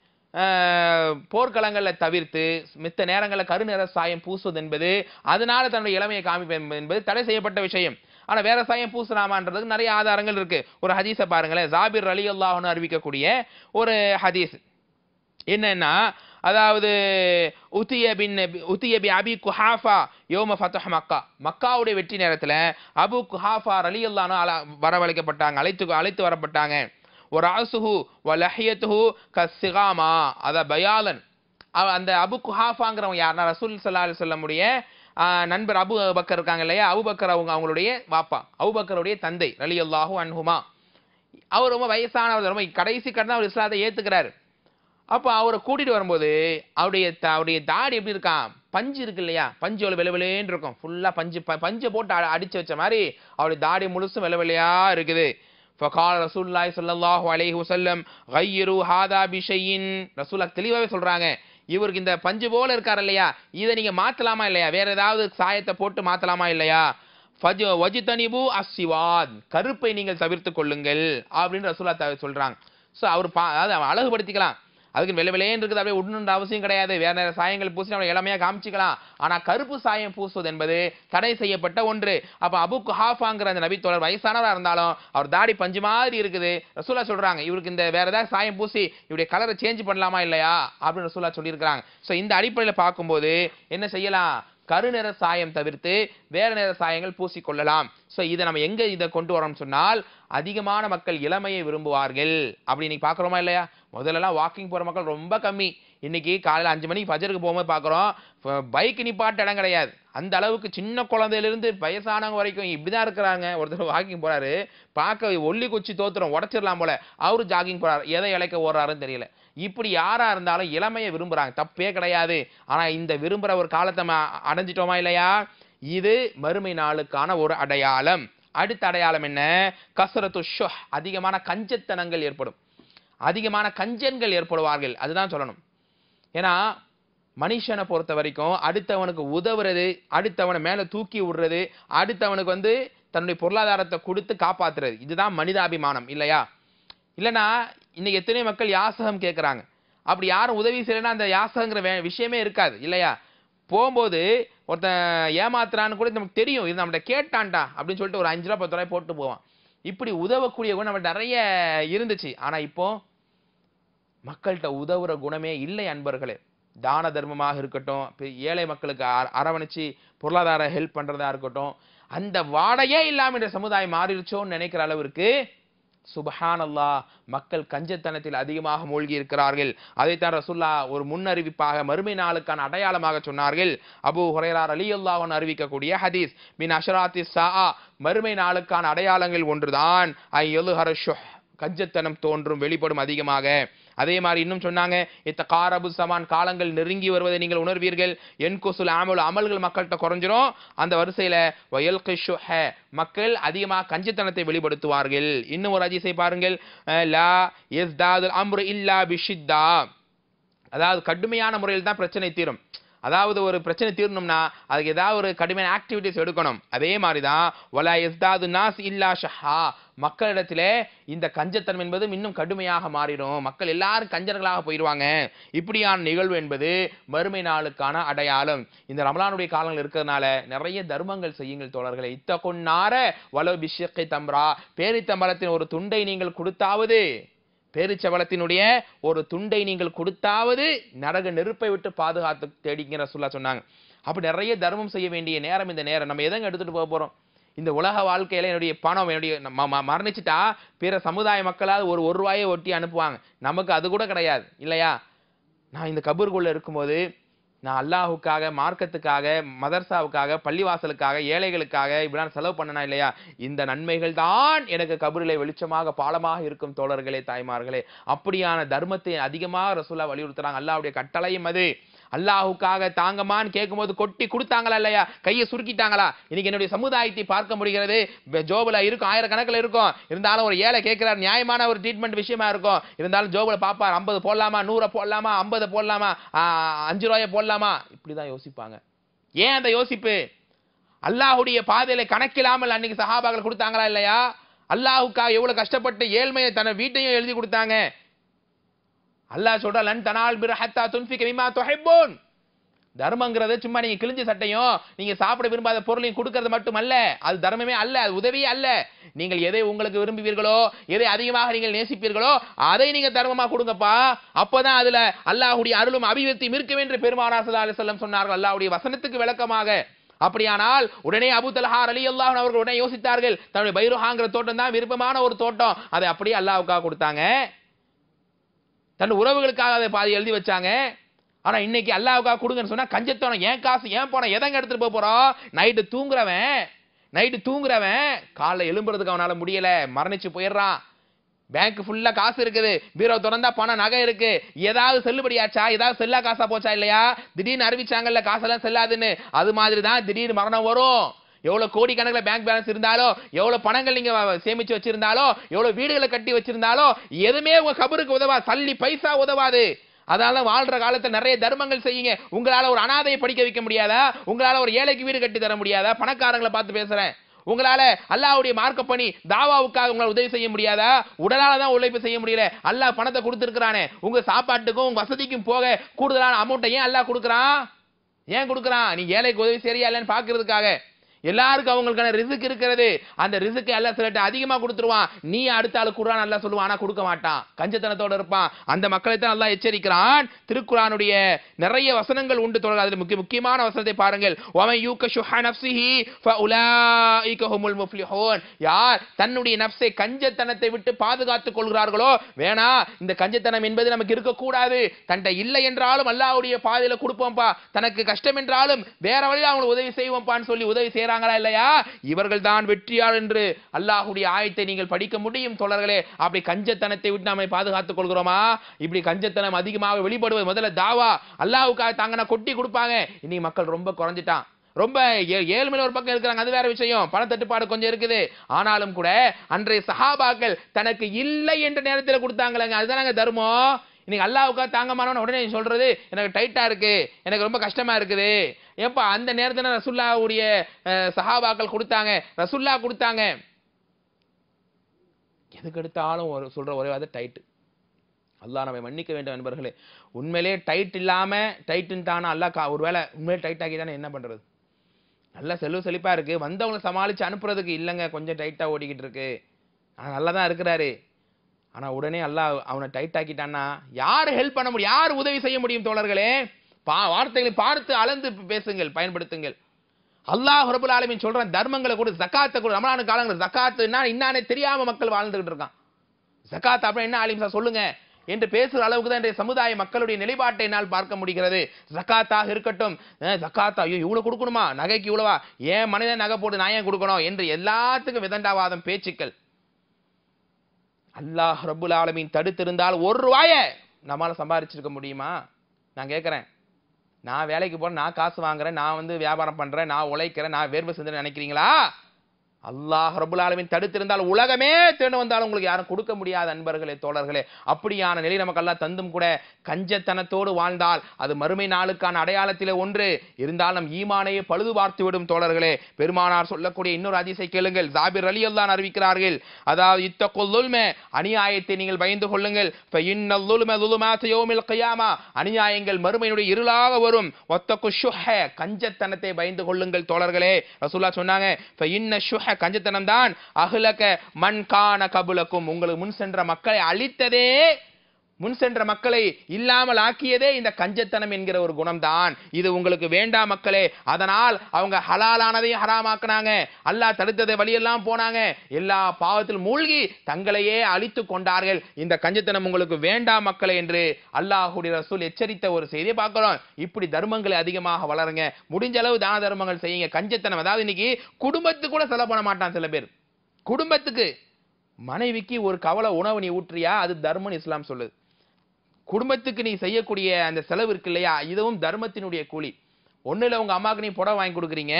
ஆஹ், போர்க்களங்களை தவிர்த்து மித்த நேரங்களில் கருநிற சாயம் பூசுவது என்பது அதனால தன்னுடைய இளமையை காமிப்பது என்பது தடை செய்யப்பட்ட விஷயம் ஆனா வேற சாயம் பூசலாமான்றதுக்கு நிறைய ஆதாரங்கள் இருக்கு ஒரு ஹதீஸை பாருங்களேன் ஜாபிர் அலி அல்லாஹ்னு அறிவிக்கக்கூடிய ஒரு ஹதீஸ் என்னன்னா அதாவது உத்திய பின் உத்திய பி அபி குஹாஃபா யோம ஃபத்தஹ் மக்கா மக்காவுடைய வெற்றி நேரத்துல அபு குஹாஃபா ரலி அல்லானு வரவழைக்கப்பட்டாங்க அழைத்து அழைத்து வரப்பட்டாங்க ஒரு அசுஹு வ லஹியத்துஹு கசிகாமா அத பயாலன் அவ- அந்த அபு குஹாஃபாங்கிறவங்க யாருன்னா ரசூல் ஸல்லல்லாஹு அலைஹி வஸல்லமுடைய ஆஹ், நண்பர் அபு பக்கர் இருக்காங்க இல்லையா அபுபக்கர் அவங்க அவங்களுடைய வாப்பா அபுபக்கருடைய தந்தை ரலி அல்லாஹு அன்ஹுமா அவர் ரொம்ப வயசானவர் ரொம்ப கடைசி கடனா அவர் இஸ்லாத்தை ஏத்துக்கிறாரு அப்போ அவரை கூட்டிட்டு வரும்போது அவருடைய த- அவருடைய தாடி எப்படி இருக்கான் பஞ்சு இருக்கு இல்லையா பஞ்சு அவ்வளோ வெளவெளேன்னு இருக்கும் ஃபுல்லா பஞ்சு ப- பஞ்சை போட்டு அ- அடிச்சு வச்ச மாதிரி அவருடைய தாடி முழுசும் வெளவெளையா இருக்குது ஃபகால் ரசூலுல்லாஹி ஸல்லல்லாஹு அலைஹி வஸல்லம் கையிரு ஹாதா பிஷையின் ரசூலா தெளிவாவே சொல்றாங்க இவருக்கு இந்த பஞ்சு போல இருக்காரு இல்லையா இதை நீங்க மாத்தலாமா இல்லையா வேற ஏதாவது சாயத்தை போட்டு மாத்தலாமா இல்லையா ஃபஜ் வஜிதனிபு அஸ்ஸிவாத் கருப்பை நீங்கள் தவிர்த்து கொள்ளுங்கள் அப்படின்னு ரசூலா த- சொல்றாங்க ஸோ அவர் பா அதாவது அவன் அழகுபடுத்திக்கலாம் அதுக்கு வெள்ளை வெள்ளையேன்னு இருக்குது அப்படியே உடனுன்ற அவசியம் கிடையாது வேற நேர சாயங்கள் பூசி நம்ம இளமையா காமிச்சிக்கலாம் ஆனா கருப்பு சாயம் பூசுவது என்பது தடை செய்யப்பட்ட ஒன்று அப்ப அபு குஹாஃபாங்கிற அந்த நபித்தோழர் வயசானவரா இருந்தாலும் அவர் தாடி பஞ்சு மாதிரி இருக்குது ரசூலா சொல்றாங்க இவருக்கு இந்த வேற ஏதாவது சாயம் பூசி இவருடைய கலரை சேஞ்ச் பண்ணலாமா இல்லையா அப்படின்னு ரசூலா சொல்லியிருக்கிறாங்க ஸோ இந்த அடிப்படையில பார்க்கும்போது என்ன செய்யலாம் கருநிற சாயம் தவிர்த்து வேற நிற சாயங்கள் பூசிக்கொள்ளலாம் ஸோ இதை நம்ம எங்க இதை கொண்டு வரோம்னு சொன்னால் அதிகமான மக்கள் இளமையை விரும்புவார்கள் அப்படி இன்னைக்கு பார்க்குறோமா இல்லையா முதல்லலாம் வாக்கிங் போற மக்கள் ரொம்ப கம்மி இன்னைக்கு காலையில அஞ்சு மணிக்கு ஃபஜருக்கு போகும்போது பார்க்குறோம் பைக் நிப்பாட்ட இடம் கிடையாது அந்த அளவுக்கு சின்ன குழந்தையிலிருந்து வயசானவங்க வரைக்கும் இப்படிதான் இருக்கிறாங்க ஒருத்தர் வாக்கிங் போறாரு பார்க்க ஒல்லி குச்சி தோத்துறோம் உடச்சிடலாம் போல அவரு ஜாகிங் போறாரு எதை இழைக்க ஓடுறாருன்னு தெரியல இப்படி யாரா இருந்தாலும் இளமையை விரும்புறாங்க தப்பே கிடையாது ஆனா இந்த விரும்புற ஒரு காலத்தை நம்ம அடைஞ்சிட்டோமா இல்லையா இது மறுமை நாளுக்கான ஒரு அடையாளம் அடுத்த அடையாளம் என்ன கசரத்து ஷுஹ் அதிகமான கஞ்சத்தனங்கள் ஏற்படும் அதிகமான கஞ்சன்கள் ஏற்படுவார்கள் அதுதான் சொல்லணும் ஏன்னா மனுஷனை பொறுத்த வரைக்கும் அடுத்தவனுக்கு உதவுறது அடுத்தவனை மேல தூக்கி விடுறது அடுத்தவனுக்கு வந்து தன்னுடைய பொருளாதாரத்தை கொடுத்து காப்பாத்துறது இதுதான் மனிதாபிமானம் இல்லையா இல்லைன்னா இன்னைக்கு எத்தனை மக்கள் யாசகம் கேட்குறாங்க அப்படி யாரும் உதவி செய்யலைன்னா அந்த யாசகங்கிற வே- விஷயமே இருக்காது இல்லையா போகும்போது ஒருத்தன் ஏமாத்துறான்னு கூட நமக்கு தெரியும் இது நம்மகிட்ட கேட்டான்டா அப்படின்னு சொல்லிட்டு ஒரு அஞ்சு ரூபா பத்து ரூபாய் போட்டு போவான் இப்படி உதவக்கூடிய குணம் நம்ம நிறைய இருந்துச்சு ஆனா இப்போ மக்கள்கிட்ட உதவுற குணமே இல்லை அன்பர்களே தான தர்மமாக இருக்கட்டும் இப்ப ஏழை மக்களுக்கு அர- அரவணைச்சு பொருளாதார ஹெல்ப் பண்றதா இருக்கட்டும் அந்த வாடையே இல்லாம இந்த சமுதாயம் மாறிடுச்சோன்னு நினைக்கிற அளவிற்கு சுபஹானல்லாஹ் மக்கள் கஞ்சத்தனத்தில் அதிகமாக மூழ்கி இருக்கிறார்கள் அதைத்தான் ரசுல்லா ஒரு முன்னறிவிப்பாக மறுமை நாளுக்கான அடையாளமாக சொன்னார்கள் அபூ ஹுரைரார் அலியுல்லாஹன் அறிவிக்கக்கூடிய ஹதீஸ் மின் அஷராத்தி சா மறுமை நாளுக்கான அடையாளங்கள் ஒன்றுதான் ஐ எழுஹர கஞ்சத்தனம் தோன்றும் வெளிப்படும் அதிகமாக அதே மாதிரி இன்னும் சொன்னாங்க இத்த காரபு சமான் காலங்கள் நெருங்கி வருவதை நீங்கள் உணர்வீர்கள் என் கொசுல் அமல் அமல்கள் மக்கள்கிட்ட குறைஞ்சிரும் அந்த வரிசையில வயல் கிஷுஹ மக்கள் அதிகமாக கஞ்சத்தனத்தை வெளிப்படுத்துவார்கள் இன்னும் ஒரு அதிசை பாருங்கள் அஹ், லா எஸ் அம்ரு இல்லா பிஷித்தா அதாவது கடுமையான முறையில் தான் பிரச்சனை தீரும் அதாவது ஒரு பிரச்சனை தீரணும்னா அதுக்கு ஏதாவது ஒரு கடுமையான ஆக்டிவிட்டிஸ் எடுக்கணும் அதே மாதிரி தான் வலா எஸ்தாது நாஸ் இல்லா ஷஹா மக்களிடத்திலே இந்த கஞ்சத்தனம் என்பது இன்னும் கடுமையாக மாறிடும் மக்கள் எல்லாரும் கஞ்சர்களாக போயிடுவாங்க இப்படியான நிகழ்வு என்பது மறுமை நாளுக்கான அடையாளம் இந்த ரமலானுடைய காலங்கள் இருக்கிறதுனால நிறைய தர்மங்கள் செய்யுங்கள் தோழர்களை இத்த கொன்னார வலோ பிஷக்கை தம்ரா பேரித்தம்பலத்தின் ஒரு துண்டை நீங்கள் கொடுத்தாவது பேரிச்சவளத்தினுடைய ஒரு துண்டை நீங்கள் கொடுத்தாவது நரக நெருப்பை விட்டு பாதுகாத்து தேடிங்கிற சொல்ல சொன்னாங்க அப்படி நிறைய தர்மம் செய்ய வேண்டிய நேரம் இந்த நேரம் நம்ம எதங்க எடுத்துட்டு போக போறோம் இந்த உலக வாழ்க்கையில என்னுடைய பணம் என்னுடைய ம- ம- மரணிச்சிட்டா பிற சமுதாய மக்களாவது ஒரு ஒரு ரூபாயை ஒட்டி அனுப்புவாங்க நமக்கு அது கூட கிடையாது இல்லையா நான் இந்த கபூருக்குள்ள இருக்கும்போது நான் அல்லாஹுக்காக மார்க்கத்துக்காக மதர்சாவுக்காக பள்ளிவாசலுக்காக ஏழைகளுக்காக இப்படிலாம் செலவு பண்ணனா இல்லையா இந்த நன்மைகள் தான் எனக்கு கபூரிலே வெளிச்சமாக பாலமாக இருக்கும் தோழர்களே தாய்மார்களே அப்படியான தர்மத்தை அதிகமாக ரசூலா வலியுறுத்துறாங்க அல்லாஹ்வுடைய கட்டளையும் அது அல்லாஹுக்காக தாங்கமான்னு கேட்கும்போது கொட்டி கொடுத்தாங்களா இல்லையா கையை சுருக்கிட்டாங்களா இன்னைக்கு என்னுடைய சமுதாயத்தை பார்க்க முடிகிறது வெ- ஜோபுல இருக்கும் ஆயிரக்கணக்கில் இருக்கும் இருந்தாலும் ஒரு ஏழை கேட்கிறார் நியாயமான ஒரு ட்ரீட்மெண்ட் விஷயமா இருக்கும் இருந்தாலும் ஜோபுல பாப்பார் ஐம்பது போடலாமா நூறை போடலாமா ஐம்பது போடலாமா ஆ, அஞ்சு ரூபாயை போடலாமா இப்படிதான் யோசிப்பாங்க ஏன் அந்த யோசிப்பு அல்லாஹுடைய பாதையில கணக்கில்லாமல் அன்னைக்கு சஹாபாக்கள் கொடுத்தாங்களா இல்லையா அல்லாஹுக்காக எவ்வளவு கஷ்டப்பட்டு ஏழ்மையை தன வீட்டையும் எழுதி கொடுத்தாங்க அல்லாஹ் சொல்ற லன் தனால் பிர ஹத்தா துன்ஃபிக மிமா துஹிப்பூன் தர்மங்கிறது சும்மா நீங்க கிழிஞ்ச சட்டையும் நீங்க சாப்பிட விரும்பாத பொருளையும் கொடுக்கறது மட்டுமல்ல அது தர்மமே அல்ல அது உதவியே அல்ல நீங்கள் எதை உங்களுக்கு விரும்புவீர்களோ எதை அதிகமாக நீங்கள் நேசிப்பீர்களோ அதை நீங்க தர்மமா கொடுங்கப்பா அப்பதான் அதுல அல்லாஹ்வுடைய அருளும் அபிவிருத்தியும் இருக்கும் என்று பெருமானார் ஸல்லல்லாஹு அலைஹி வஸல்லம் சொன்னார்கள் அல்லாஹ்வுடைய வசனத்துக்கு விளக்கமாக அப்படியானால் உடனே அபு தல்ஹார் அலி அல்லாஹ் அவர்கள் உடனே யோசித்தார்கள் தன்னுடைய பைருஹாங்கிற தோட்டம் தான் விருப்பமான ஒரு தோட்டம் அதை அப்படியே அல்லாஹ்வுக்காக கொடுத்தாங்க தன் உறவுகளுக்காக அதை பாதி எழுதி வச்சாங்க ஆனா இன்னைக்கு அல்லாவுக்காக கொடுங்கன்னு சொன்னா கஞ்சத்தோனம் ஏன் காசு ஏன் போன எதங்க எடுத்துட்டு போக போறோம் நைட்டு தூங்குறவன் நைட்டு தூங்குறவன் காலைல எழும்புறதுக்கு அவனால முடியல மரணிச்சு போயிடுறான் பேங்க் ஃபுல்லா காசு இருக்குது பீரோ திறந்தா பணம் நகை இருக்கு ஏதாவது செல்லுபடியாச்சா ஏதாவது செல்லா காசா போச்சா இல்லையா திடீர்னு அறிவிச்சாங்கல்ல காசெல்லாம் செல்லாதுன்னு அது மாதிரி தான் திடீர்னு மரணம் வரும் எவ்வளவு கோடி கணக்குல பேங்க் பேலன்ஸ் இருந்தாலோ எவ்வளவு பணங்கள் நீங்க சேமிச்சு வச்சிருந்தாலோ எவ்வளவு வீடுகளை கட்டி வச்சிருந்தாலோ எதுவுமே உங்க கபருக்கு உதவாது சல்லி பைசா உதவாது அதனால வாழ்ற காலத்துல நிறைய தர்மங்கள் செய்யுங்க உங்களால ஒரு அனாதையை படிக்க வைக்க முடியாதா உங்களால ஒரு ஏழைக்கு வீடு கட்டி தர முடியாதா பணக்காரங்களை பார்த்து பேசுறேன் உங்களால அல்லாஹ்வுடைய மார்க்க பணி தாவாவுக்காக உங்களால உதவி செய்ய முடியாதா உடலால தான் உழைப்பு செய்ய முடியல அல்லாஹ் பணத்தை கொடுத்துருக்கானே உங்க சாப்பாட்டுக்கும் உங்க வசதிக்கும் போக கூடுதலான அமௌண்ட்டை ஏன் அல்லாஹ் கொடுக்குறான் ஏன் கொடுக்குறான் நீ ஏழைக்கு உதவி சரியா இல்லைன்னு பாக்குறதுக்காக எல்லாருக்கும் அவங்களுக்கான ரிசுக்கு இருக்கிறது அந்த ரிசுக்கு எல்லாம் சிலட்ட அதிகமா கொடுத்துருவான் நீ அடுத்த ஆளு குரான் நல்லா சொல்லுவான் ஆனா கொடுக்க மாட்டான் கஞ்சத்தனத்தோட இருப்பான் அந்த மக்களை தான் நல்லா எச்சரிக்கிறான் திருக்குறானுடைய நிறைய வசனங்கள் உண்டு தொடர் அதுல முக்கிய முக்கியமான வசனத்தை பாருங்கள் ஒமன் யூக ஷுஹ நஃப்ஸிஹி ஃபஉலாயிக ஹுமுல் முஃப்லிஹூன் யார் தன்னுடைய நஃப்ஸை கஞ்சத்தனத்தை விட்டு பாதுகாத்துக் கொள்கிறார்களோ வேணா இந்த கஞ்சத்தனம் என்பது நமக்கு இருக்கக்கூடாது தன்ட்ட இல்லை என்றாலும் அல்லாஹ்வுடைய பாதையில கொடுப்போம்ப்பா தனக்கு கஷ்டம் என்றாலும் வேற வழியில அவங்களுக்கு உதவி செய்வோம்ப்பான்னு சொல்லி உதவி செய்றாங்களா இல்லையா இவர்கள் தான் வெற்றியார் என்று அல்லாஹ்வுடைய ஆயத்தை நீங்கள் படிக்க முடியும் தோழர்களே அப்படி கஞ்சத்தனத்தை விட்டு நம்மை பாதுகாத்துக் கொள்கிறோமா இப்படி கஞ்சத்தனம் அதிகமாக வெளிப்படுவது முதல்ல தாவா அல்லாஹ்வுக்காக தாங்கனா கொட்டி கொடுப்பாங்க இன்னைக்கு மக்கள் ரொம்ப குறைஞ்சிட்டான் ரொம்ப ஏ- ஏழ்மையில ஒரு பக்கம் இருக்கிறாங்க அது வேற விஷயம் பணத்தட்டுப்பாடு கொஞ்சம் இருக்குது ஆனாலும் கூட அன்றைய சஹாபாக்கள் தனக்கு இல்லை என்ற நேரத்தில் கொடுத்தாங்களேங்க அதுதானங்க தர்மம் இன்னைக்கு அல்லாவுக்கா தாங்கமானவன உடனே சொல்றது எனக்கு டைட்டா இருக்கு எனக்கு ரொம்ப கஷ்டமா இருக்குது ஏப்பா அந்த நேரத்துல ரசுல்லாவுடைய அஹ், சஹாபாக்கள் கொடுத்தாங்க ரசுல்லா கொடுத்தாங்க எதுக்கு எடுத்தாலும் ஒரு சொல்ற ஒரே வார்த்தை டைட்டு அல்லாஹ் நம்மை மன்னிக்க வேண்டும் என்பர்களே உண்மையிலே டைட் இல்லாம டைட்டுன்ட்டானா அல்லாஹ் கா ஒருவேளை உண்மையிலே டைட் ஆக்கி தானே என்ன பண்றது நல்ல செல்வ செழிப்பா இருக்கு வந்தவங்களை சமாளிச்சு அனுப்புறதுக்கு இல்லைங்க கொஞ்சம் டைட்டா ஓடிக்கிட்டு இருக்கு ஆனா நல்லா தான் இருக்கிறாரு ஆனா உடனே அல்லாஹ் அவனை டைட் ஆக்கிட்டான்னா யார் ஹெல்ப் பண்ண முடியும் யார் உதவி செய்ய முடியும் தோழர்களே பா வார்த்தைகளை பார்த்து அளந்து பேசுங்கள் பயன்படுத்துங்கள் அல்லாஹ் ரபுல் ஆலமீன் சொல்றான் தர்மங்களை கூட ஜக்காத்தை கூட ரமலான் காலங்கள் ஜக்காத்துன்னா இன்னானே தெரியாம மக்கள் வாழ்ந்துகிட்டு இருக்கான் ஜக்காத் அப்படின்னா என்ன ஆலிம் சார் சொல்லுங்க என்று பேசுற அளவுக்கு தான் இன்றைய சமுதாய மக்களுடைய நிலைப்பாட்டை என்னால் பார்க்க முடிகிறது ஜக்காத்தாக இருக்கட்டும் அஹ், ஜக்காத்தா ஐயோ இவ்வளவு கொடுக்கணுமா நகைக்கு இவ்வளவா ஏன் மனிதன் நகை போட்டு நான் ஏன் கொடுக்கணும் என்று எல்லாத்துக்கும் விதண்டாவாதம் பேச்சுக்கள் அல்லாஹ் ரப்புல் ஆலமீன் தடுத்திருந்தால் ஒரு ரூபாய நம்மால சம்பாரிச்சிருக்க முடியுமா நான் கேட்கறேன் நான் வேலைக்கு போறேன் நான் காசு வாங்குறேன் நான் வந்து வியாபாரம் பண்றேன் நான் உழைக்கிறேன் நான் வேர்வை சிந்தனை நினைக்கிறீங்களா அல்லாஹ் ரப்புல் ஆலமீன் தடுத்திருந்தால் உலகமே தேர்ந்து வந்தாலும் உங்களுக்கு யாரும் கொடுக்க முடியாத அன்பர்களே தோழர்களே அப்படியான நிலை நமக்கு அல்லாஹ் தந்தும் கூட கஞ்சத்தனத்தோடு வாழ்ந்தால் அது மறுமை நாளுக்கான அடையாளத்திலே ஒன்று இருந்தாலும் ஈமானையே பழுது பார்த்து விடும் தோழர்களே பெருமானார் சொல்லக்கூடிய இன்னொரு அதிசை கேளுங்கள் ஜாபிர் அலி அல்லான் அறிவிக்கிறார்கள் அதாவது இத்த கொல்லுல்மே அநியாயத்தை நீங்கள் பயந்து கொள்ளுங்கள் இன்னல்லுல்மே லுலுமாத்து யௌமில் கியாமா அநியாயங்கள் மறுமையினுடைய இருளாக வரும் ஒத்த குஷுஹ கஞ்சத்தனத்தை பயந்து கொள்ளுங்கள் தோழர்களே ரசூல்லா சொன்னாங்க இன்ன ஷுஹ கஞ்சத்தனம் தான் அஹ்லக மண் கான கபுலக்கும் உங்களுக்கு முன் சென்ற மக்களை அழித்ததே முன் சென்ற மக்களை இல்லாமல் ஆக்கியதே இந்த கஞ்சத்தனம் என்கிற ஒரு குணம்தான் இது உங்களுக்கு வேண்டாம் மக்களே அதனால் அவங்க ஹலாலானதையும் ஹராமாக்குனாங்க அல்லாஹ் தடுத்ததை வழியெல்லாம் போனாங்க எல்லா பாவத்தில் மூழ்கி தங்களையே அழித்து கொண்டார்கள் இந்த கஞ்சத்தனம் உங்களுக்கு வேண்டாம் மக்களே என்று அல்லாஹுடைய ரசூல் எச்சரித்த ஒரு செய்தியை பார்க்கிறோம் இப்படி தர்மங்களை அதிகமாக வளருங்க முடிஞ்ச அளவு தான தர்மங்கள் செய்யுங்க கஞ்சத்தனம் அதாவது இன்னைக்கு குடும்பத்துக்கு கூட செலவு பண்ண மாட்டான் சில பேர் குடும்பத்துக்கு மனைவிக்கு ஒரு கவலை உணவு நீ ஊற்றியா அது தர்மம் இஸ்லாம் சொல்லுது குடும்பத்துக்கு நீ செய்யக்கூடிய அந்த செலவு இருக்கு இல்லையா இதுவும் தர்மத்தினுடைய கூலி ஒண்ணுல உங்க அம்மாவுக்கு நீ புடவை வாங்கி கொடுக்குறீங்க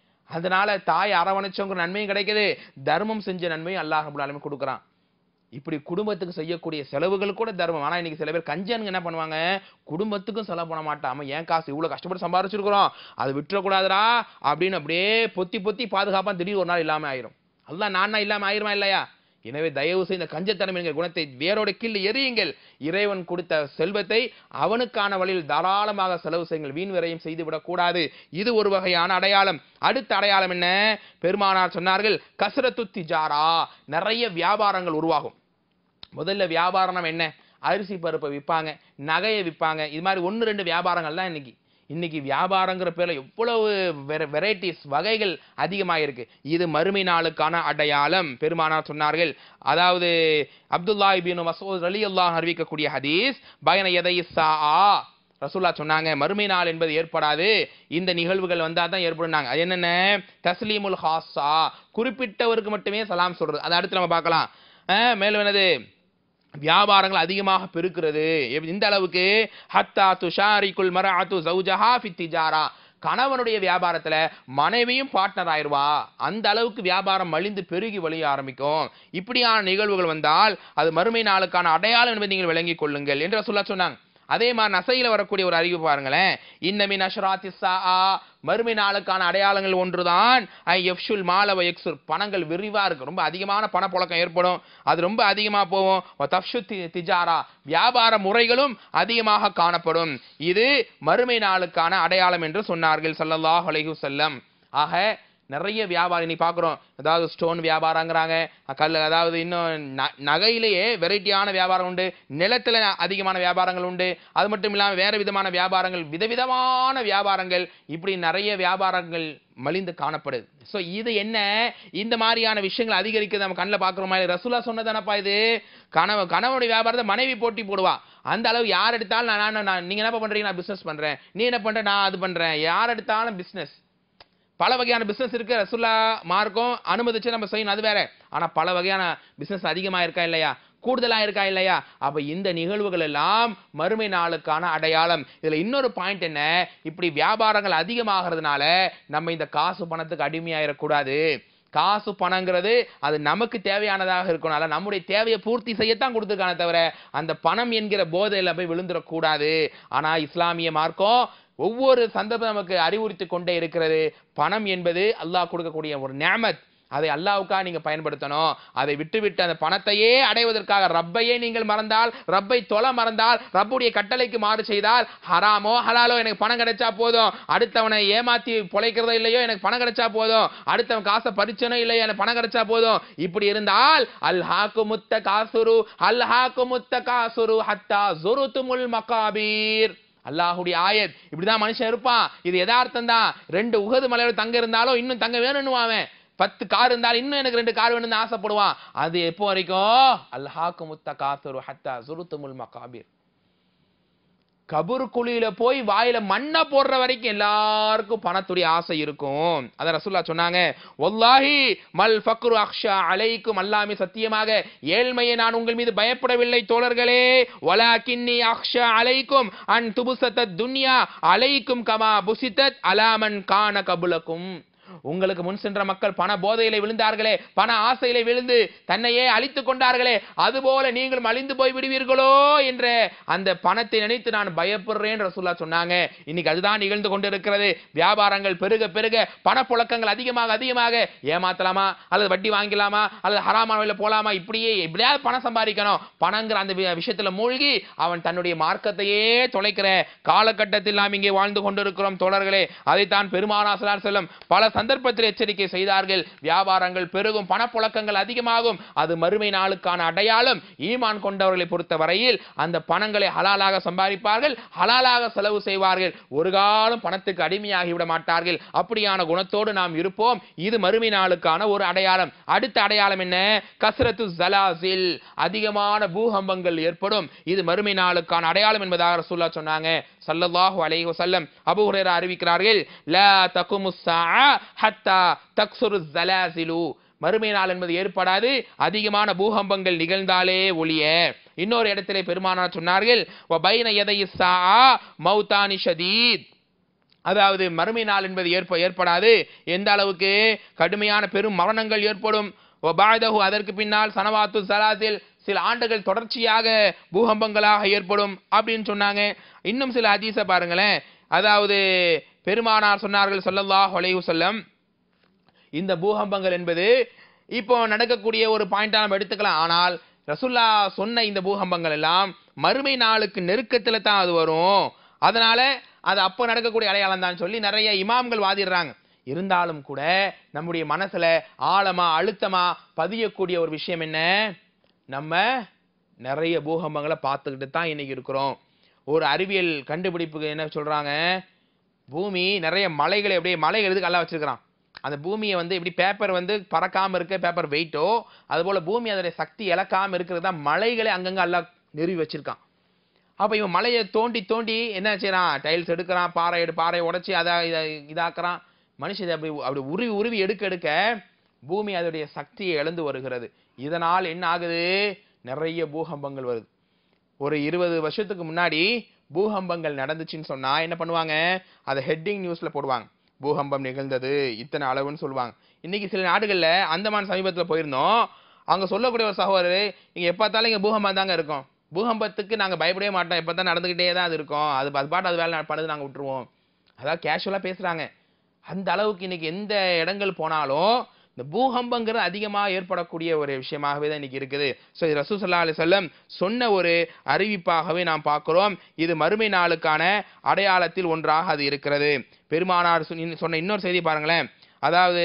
அதனால தாய் அரவணைச்சவங்க நன்மையும் கிடைக்குது தர்மம் செஞ்ச நன்மையும் அல்லாஹ் ரபுல் ஆலமீன் கொடுக்குறான் இப்படி குடும்பத்துக்கு செய்யக்கூடிய செலவுகள் கூட தர்மம் ஆனா இன்னைக்கு சில பேர் கஞ்சனுங்க என்ன பண்ணுவாங்க குடும்பத்துக்கும் செலவு பண்ண மாட்டாம ஏன் காசு இவ்வளவு கஷ்டப்பட்டு சம்பாரிச்சிருக்கிறோம் அது விட்டுறக்கூடாதுடா அப்படின்னு அப்படியே பொத்தி பொத்தி பாதுகாப்பா திடீர் ஒரு நாள் இல்லாம ஆயிரும் அல்லாஹ் நானா இல்லாம ஆயிருமா இல்லையா எனவே தயவு செய்து இந்த கஞ்சத்தனம் என்கிற குணத்தை வேரோட கீழ் எரியுங்கள் இறைவன் கொடுத்த செல்வத்தை அவனுக்கான வழியில் தாராளமாக செலவு செய்யுங்கள் வீண் விரையும் செய்துவிடக் கூடாது இது ஒரு வகையான அடையாளம் அடுத்த அடையாளம் என்ன பெருமானார் சொன்னார்கள் கசரத்து திஜாரா நிறைய வியாபாரங்கள் உருவாகும் முதல்ல வியாபாரம் என்ன அரிசி பருப்பை விற்பாங்க நகையை விற்பாங்க இது மாதிரி ஒன்று ரெண்டு வியாபாரங்கள் தான் இன்னைக்கு இன்னைக்கு வியாபாரங்கிற பேர்ல எவ்வளவு வெரைட்டிஸ் வகைகள் அதிகமாக இருக்கு இது மறுமை நாளுக்கான அடையாளம் பெருமானார் சொன்னார்கள் அதாவது அப்துல்லா இபின் மசூத் அலி அல்லாஹ் அறிவிக்கக்கூடிய ஹதீஸ் பயன எதை ரசூல்லா சொன்னாங்க மறுமை நாள் என்பது ஏற்படாது இந்த நிகழ்வுகள் வந்தா தான் ஏற்படுனாங்க அது என்னென்ன தஸ்லீமுல் ஹாஸா குறிப்பிட்டவருக்கு மட்டுமே சலாம் சொல்றது அதை அடுத்து நம்ம பார்க்கலாம் அஹ் மேலும் என்னது வியாபாரங்கள் அதிகமாக பெருக்கிறது எப்~ இந்த அளவுக்கு ஹத்தா துஷாரிக்குல் மரஅத்து ஜௌஜஹா ஃபி திஜாரா கணவனுடைய வியாபாரத்துல மனைவியும் பார்ட்னர் ஆயிருவா அந்த அளவுக்கு வியாபாரம் மலிந்து பெருகி வழிய ஆரம்பிக்கும் இப்படியான நிகழ்வுகள் வந்தால் அது மறுமை நாளுக்கான அடையாளம் என்பதை நீங்கள் விளங்கிக் கொள்ளுங்கள் என்று சொல்ல சொன்னாங்க அதே மாதிரி நசையில வரக்கூடிய ஒரு அறிவு பாருங்களேன் இன்னமின் அஷ்ராத்தி ஸாஆ மறுமை நாளுக்கான அடையாளங்கள் ஒன்றுதான் ஐ எஃப்ஷுல் மாலவ எக்ஸுர் பணங்கள் விரிவா இருக்கு ரொம்ப அதிகமான பணப்புழக்கம் ஏற்படும் அது ரொம்ப அதிகமா போகும் வ தஃப்ஷு தி- திஜாரா வியாபார முறைகளும் அதிகமாக காணப்படும் இது மறுமை நாளுக்கான அடையாளம் என்று சொன்னார்கள் ஸல்லல்லாஹு அலைஹி வஸல்லம் ஆக நிறைய வியாபாரம் நீ பார்க்குறோம் அதாவது ஸ்டோன் வியாபாரங்கிறாங்க கல் அதாவது இன்னும் ந- நகையிலேயே வெரைட்டியான வியாபாரம் உண்டு நிலத்துல அதிகமான வியாபாரங்கள் உண்டு அது மட்டும் இல்லாமல் வேற விதமான வியாபாரங்கள் விதவிதமான வியாபாரங்கள் இப்படி நிறைய வியாபாரங்கள் மலிந்து காணப்படுது ஸோ இது என்ன இந்த மாதிரியான விஷயங்கள் அதிகரிக்கிறது நம்ம கண்ணில் பார்க்குறோமா இல்லை ரசூலா சொன்னதானப்பா இது கணவ கணவனுடைய வியாபாரத்தை மனைவி போட்டி போடுவா அந்த அளவு யார் எடுத்தாலும் நான் நான் நான் நீங்க என்ன பண்றீங்க நான் பிசினஸ் பண்றேன் நீ என்ன பண்ற நான் அது பண்றேன் யார் எடுத்தாலும் பிசினஸ் பல வகையான பிசினஸ் இருக்கு ரசுல்லா மார்க்கம் அனுமதிச்சு நம்ம செய்யணும் அது வேற ஆனா பல வகையான பிசினஸ் அதிகமா இருக்கா இல்லையா கூடுதலா இருக்கா இல்லையா அப்ப இந்த நிகழ்வுகள் எல்லாம் மறுமை நாளுக்கான அடையாளம் இதுல இன்னொரு பாயிண்ட் என்ன இப்படி வியாபாரங்கள் அதிகமாகிறதுனால நம்ம இந்த காசு பணத்துக்கு அடிமையாயிடக்கூடாது காசு பணங்கிறது அது நமக்கு தேவையானதாக இருக்கனால நம்முடைய தேவையை பூர்த்தி செய்யத்தான் கொடுத்துருக்கானே தவிர அந்த பணம் என்கிற போதையில போய் விழுந்துடக்கூடாது ஆனா இஸ்லாமிய மார்க்கம் ஒவ்வொரு சந்தர்ப்பம் நமக்கு அறிவுறுத்தி கொண்டே இருக்கிறது பணம் என்பது அல்லாஹ் கொடுக்கக்கூடிய ஒரு நியமத் அதை அல்லாவுக்காக நீங்க பயன்படுத்தணும் அதை விட்டுவிட்டு அந்த பணத்தையே அடைவதற்காக ரப்பையே நீங்கள் மறந்தால் ரப்பை தொலை மறந்தால் ரப்புடைய கட்டளைக்கு மாறு செய்தால் ஹராமோ ஹலாலோ எனக்கு பணம் கிடைச்சா போதும் அடுத்தவனை ஏமாத்தி பொழைக்கிறதோ இல்லையோ எனக்கு பணம் கிடைச்சா போதும் அடுத்தவன் காசை பறிச்சனோ இல்லையோ எனக்கு பணம் கிடைச்சா போதும் இப்படி இருந்தால் அல் ஹாக்கு முத்த காசுரு அல் ஹாக்கு முத்த காசுரு ஹத்தா ஜுருத்துமுல் மகாபீர் அல்லாஹுடைய ஆயத் இப்படிதான் மனுஷன் இருப்பான் இது யதார்த்தம் தான் ரெண்டு உகது மலையோட தங்க இருந்தாலும் இன்னும் தங்க வேணும்னு அவன் பத்து கார் இருந்தாலும் இன்னும் எனக்கு ரெண்டு கார் வேணும்னு ஆசைப்படுவான் அது எப்போ வரைக்கும் அல்ஹாக்கு முத்த காசுரு ஹத்தா ஜுருத்துமுல் மகாபீர் கபூர் குழியில போய் வாயில மண்ணை போடுற வரைக்கும் எல்லாருக்கும் பணத்துடைய ஆசை இருக்கும் அத ரசூல்லா சொன்னாங்க ஒல்லாஹி மல் ஃபக்ரு அக்ஷா அலைக்கும் அல்லாமே சத்தியமாக ஏழ்மையை நான் உங்கள் மீது பயப்படவில்லை தோழர்களே வலாக்கின்னி அக்ஷா அலைக்கும் அன் துபுசத்த துன்யா அலைக்கும் கமா புசித்தத் அலாமன் கான கபுலக்கும் உங்களுக்கு முன் சென்ற மக்கள் பண போதையிலே விழுந்தார்களே பண ஆசையிலே விழுந்து தன்னையே அழித்துக் கொண்டார்களே அதுபோல நீங்களும் அழிந்து போய் விடுவீர்களோ என்ற அந்த பணத்தை நினைத்து நான் பயப்படுறேன் ரசூல்லா சொன்னாங்க இன்னைக்கு அதுதான் நிகழ்ந்து கொண்டிருக்கிறது வியாபாரங்கள் பெருக பெருக பணப்புழக்கங்கள் அதிகமாக அதிகமாக ஏமாத்தலாமா அல்லது வட்டி வாங்கிக்கலாமா அல்லது ஹராமான வழியில போலாமா இப்படியே எப்படியாவது பணம் சம்பாதிக்கணும் பணங்கிற அந்த வி- விஷயத்துல மூழ்கி அவன் தன்னுடைய மார்க்கத்தையே தொலைக்கிற காலகட்டத்தில் நாம் இங்கே வாழ்ந்து கொண்டிருக்கிறோம் தோழர்களே அதைத்தான் பெருமானாசலார் செல்லும் பல சந்தர்ப்பத்தில் எச்சரிக்கை செய்தார்கள் வியாபாரங்கள் பெருகும் பணப்புழக்கங்கள் அதிகமாகும் அது மறுமை நாளுக்கான அடையாளம் ஈமான் கொண்டவர்களை பொறுத்த வரையில் அந்த பணங்களை ஹலாலாக சம்பாதிப்பார்கள் ஹலாலாக செலவு செய்வார்கள் ஒரு காலம் பணத்துக்கு அடிமையாகி விட மாட்டார்கள் அப்படியான குணத்தோடு நாம் இருப்போம் இது மறுமை நாளுக்கான ஒரு அடையாளம் அடுத்த அடையாளம் என்ன கஸ்ரத்து ஜலாசில் அதிகமான பூகம்பங்கள் ஏற்படும் இது மறுமை நாளுக்கான அடையாளம் என்பதாக ரசூல்லா சொன்னாங்க ஸல்லல்லாஹு அலைஹி வஸல்லம் அபூ ஹுரைரா அறிவிக்கிறார்கள் லா தகுமு ஸாஅ ஹத்தா தக்ஸுரு ஸலாசிலு மறுமை நாள் என்பது ஏற்படாது அதிகமான பூகம்பங்கள் நிகழ்ந்தாலே ஒழிய இன்னொரு இடத்திலே பெருமானார் சொன்னார்கள் வ பைன யதை ஸாஅ மௌதானி ஷதீத் அதாவது மறுமை நாள் என்பது ஏற்ப ஏற்படாது எந்த அளவுக்கு கடுமையான பெரும் மரணங்கள் ஏற்படும் ஒபாதகு அதற்கு பின்னால் சனவாத்து சலாசில் சில ஆண்டுகள் தொடர்ச்சியாக பூகம்பங்களாக ஏற்படும் அப்படின்னு சொன்னாங்க இன்னும் சில ஹதீஸை பாருங்களேன் அதாவது பெருமானார் சொன்னார்கள் ஸல்லல்லாஹு அலைஹி வஸல்லம் இந்த பூகம்பங்கள் என்பது இப்போ நடக்கக்கூடிய ஒரு பாயிண்டா நம்ம எடுத்துக்கலாம் ஆனால் ரசுல்லா சொன்ன இந்த பூகம்பங்கள் எல்லாம் மறுமை நாளுக்கு நெருக்கத்துல தான் அது வரும் அதனால அது அப்போ நடக்கக்கூடிய அடையாளம் தான் சொல்லி நிறைய இமாம்கள் வாதிடுறாங்க இருந்தாலும் கூட நம்முடைய மனசுல ஆழமா அழுத்தமா பதியக்கூடிய ஒரு விஷயம் என்ன நம்ம நிறைய பூகம்பங்களை பார்த்துக்கிட்டு தான் இன்னைக்கு இருக்கிறோம் ஒரு அறிவியல் கண்டுபிடிப்புக்கு என்ன சொல்றாங்க பூமி நிறைய மலைகளை அப்படியே மலை எதுக்கு எல்லாம் வச்சிருக்கிறான் அந்த பூமியை வந்து இப்படி பேப்பர் வந்து பறக்காம இருக்க பேப்பர் வெயிட்டோ அதுபோல பூமி அதோடைய சக்தி இழக்காம இருக்கிறது தான் மலைகளை அங்கங்க எல்லாம் நிறுவி வச்சிருக்கான் அப்ப இவன் மலையை தோண்டி தோண்டி என்ன செய்றான் டைல்ஸ் எடுக்கிறான் பாறை எடு பாறையை உடைச்சி அதை இதை இதாக்குறான் மனுஷன் இதை அப்படி அப்படி உருவி உருவி எடுக்க எடுக்க பூமி அதோடைய சக்தியை இழந்து வருகிறது இதனால் என்ன ஆகுது நிறைய பூகம்பங்கள் வருது ஒரு இருபது வருஷத்துக்கு முன்னாடி பூகம்பங்கள் நடந்துச்சுன்னு சொன்னா என்ன பண்ணுவாங்க அதை ஹெட்டிங் நியூஸ்ல போடுவாங்க பூகம்பம் நிகழ்ந்தது இத்தனை அளவுன்னு சொல்லுவாங்க இன்னைக்கு சில நாடுகள்ல அந்தமான் சமீபத்துல போயிருந்தோம் அங்க சொல்லக்கூடிய ஒரு சகோதரர் இங்க எப்ப பார்த்தாலும் இங்க பூகம்பம் தாங்க இருக்கும் பூகம்பத்துக்கு நாங்க பயப்படவே மாட்டோம் எப்ப தான் நடந்துகிட்டே தான் அது இருக்கும் அது அது பாட்டு அது வேலை பண்ணுது நாங்க விட்டுருவோம் அதாவது கேஷுவலா பேசுறாங்க அந்த அளவுக்கு இன்னைக்கு எந்த இடங்கள் போனாலும் இந்த பூகம்பங்கிறது அதிகமா ஏற்படக்கூடிய ஒரு விஷயமாகவே தான் இன்னைக்கு இருக்குது ஸோ இது ரசூ சல்லா அலி செல்லம் சொன்ன ஒரு அறிவிப்பாகவே நாம் பார்க்கிறோம் இது மறுமை நாளுக்கான அடையாளத்தில் ஒன்றாக அது இருக்கிறது பெருமானார் சொன்ன- சொன்ன இன்னொரு செய்தி பாருங்களேன் அதாவது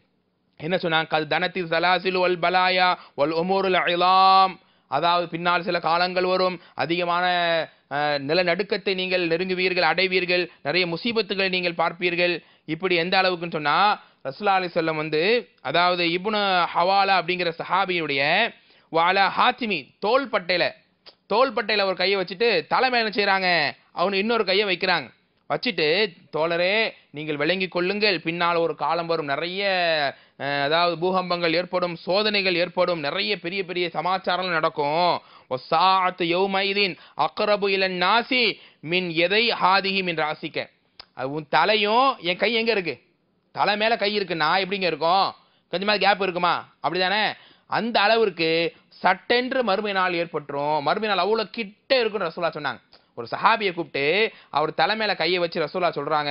என்ன சொன்னாங்க கல் தனத்தி சலாசில் வல் பலாயா வல் ஒமோருல் இலாம் அதாவது பின்னால் சில காலங்கள் வரும் அதிகமான அஹ், நிலநடுக்கத்தை நீங்கள் நெருங்குவீர்கள் அடைவீர்கள் நிறைய முசீபத்துகளை நீங்கள் பார்ப்பீர்கள் இப்படி எந்த அளவுக்குன்னு சொன்னா ரசுல்லா அலி சொல்லம் வந்து அதாவது இப்னு ஹவாலா அப்படிங்கிற சஹாபியுடைய வாலா ஹாத்திமி தோள் பட்டையில தோள் பட்டையில ஒரு கையை வச்சுட்டு தலை மேல என்ன செய்றாங்க அவனு இன்னொரு கையை வைக்கிறாங்க வச்சுட்டு தோழரே நீங்கள் விளங்கிக் கொள்ளுங்கள் பின்னால் ஒரு காலம் வரும் நிறைய அஹ், அதாவது பூகம்பங்கள் ஏற்படும் சோதனைகள் ஏற்படும் நிறைய பெரிய பெரிய சமாச்சாரங்கள் நடக்கும் ஒசாத்து யௌமைதீன் அக்ரபு இலன் நாசி மின் எதை ஹாதிஹி மின் ராசிக்க அது உன் தலையும் என் கை எங்க இருக்கு தலை மேல கை இருக்குன்னா எப்படிங்க இருக்கும் கொஞ்சமாவது கேப் இருக்குமா அப்படிதானே அந்த அளவிற்கு சட்டென்று மறுமை நாள் ஏற்பட்டுரும் மறுமை நாள் அவ்வளவு கிட்ட இருக்குன்னு ரசூலா சொன்னாங்க ஒரு சஹாபியை கூப்பிட்டு அவர் தலை மேல கையை வச்சு ரசூலா சொல்றாங்க